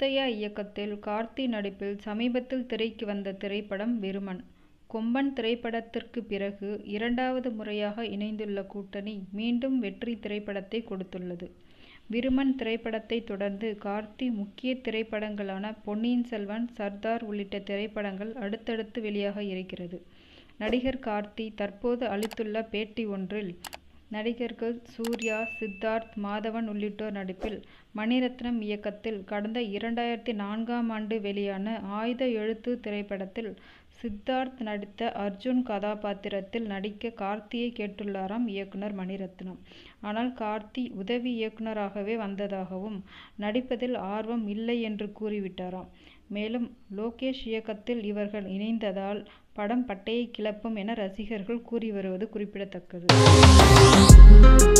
முத்தையா இயக்கத்தில் கார்த்தி நடிப்பில் சமீபத்தில் திரைக்கு வந்த திரைப்படம் விருமன். கொம்பன் திரைப்படத்திற்கு பிறகு இரண்டாவது முறையாக இணைந்துள்ள கூட்டணி மீண்டும் வெற்றி திரைப்படத்தை கொடுத்துள்ளது. விருமன் திரைப்படத்தை தொடர்ந்து கார்த்தி முக்கிய திரைப்படங்களான பொன்னியின் செல்வன், சர்தார் உள்ளிட்ட திரைப்படங்கள் அடுத்தடுத்து வெளியாக இருக்கிறது. நடிகர் கார்த்தி தற்போது அளித்துள்ள பேட்டி ஒன்றில் நடிகர்கள் சூர்யா, சித்தார்த், மாதவன் உள்ளிட்டோர் நடிப்பில் மணிரத்னம் இயக்கத்தில் கடந்த இரண்டாயிரத்து நான்காம் ஆண்டு வெளியான ஆயுத எழுத்து திரைப்படத்தில் சித்தார்த் நடித்த அர்ஜுன் கதாபாத்திரத்தில் நடிக்க கார்த்தியை கேட்டுள்ளாராம் இயக்குனர் மணிரத்னம். ஆனால் கார்த்தி உதவி இயக்குனராகவே வந்ததாகவும் நடிப்பதில் ஆர்வம் இல்லை என்று கூறிவிட்டாராம். மேலும் லோகேஷ் இயக்கத்தில் இவர்கள் இணைந்ததால் படம் பட்டையை கிளப்பும் என ரசிகர்கள் கூறி வருவது குறிப்பிடத்தக்கது.